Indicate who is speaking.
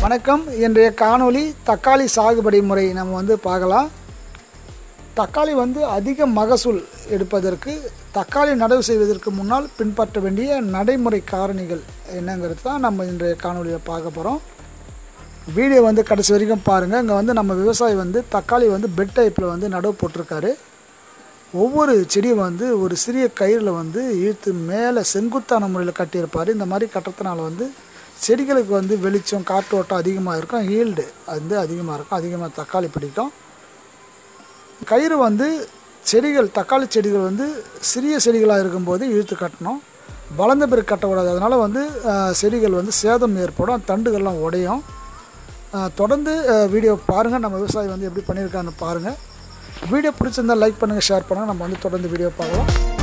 Speaker 1: வணக்கம் இன்றைய காணொளி தக்காளி சாகுபடி முறை நம்ம வந்து பார்க்கலாம் தக்காளி வந்து அதிக மகசூல் எடுப்பதற்கு தக்காளி நடவு செய்வதற்கு முன்னால் பின்பற்ற வேண்டிய நடைமுறை காரணிகள் என்னங்கிறது தான் நம்ம இன்றைய காணொலியில் பார்க்க போகிறோம் வீடியோ வந்து கடைசி வரைக்கும் பாருங்கள் இங்கே வந்து நம்ம விவசாயி வந்து தக்காளி வந்து பெட் டைப்பில் வந்து நடவு போட்டிருக்காரு ஒவ்வொரு செடியும் வந்து ஒரு சிறிய கயிறில் வந்து இழுத்து மேலே செங்குத்தான முறையில் கட்டியிருப்பார் இந்த மாதிரி கட்டுறதுனால வந்து செடிகளுக்கு வந்து வெளிச்சம் காற்றோட்டம் அதிகமாக இருக்கும் ஈல்டு வந்து அதிகமாக இருக்கும் அதிகமாக தக்காளி பிடிக்கும் கயிறு வந்து செடிகள் தக்காளி செடிகள் வந்து சிறிய செடிகளாக இருக்கும்போது இழுத்து கட்டணும் வளர்ந்த பிறகு கட்டக்கூடாது அதனால் வந்து அஹ், செடிகள் வந்து சேதம் ஏற்படும் தண்டுகள்லாம் உடையும் அஹ், தொடர்ந்து அஹ், வீடியோ பாருங்கள் நம்ம விவசாயி வந்து எப்படி பண்ணியிருக்கான்னு பாருங்கள் வீடியோ பிடிச்சிருந்தா லைக் பண்ணுங்கள் ஷேர் பண்ணுங்கள் நம்ம வந்து தொடர்ந்து வீடியோ பார்க்கலாம்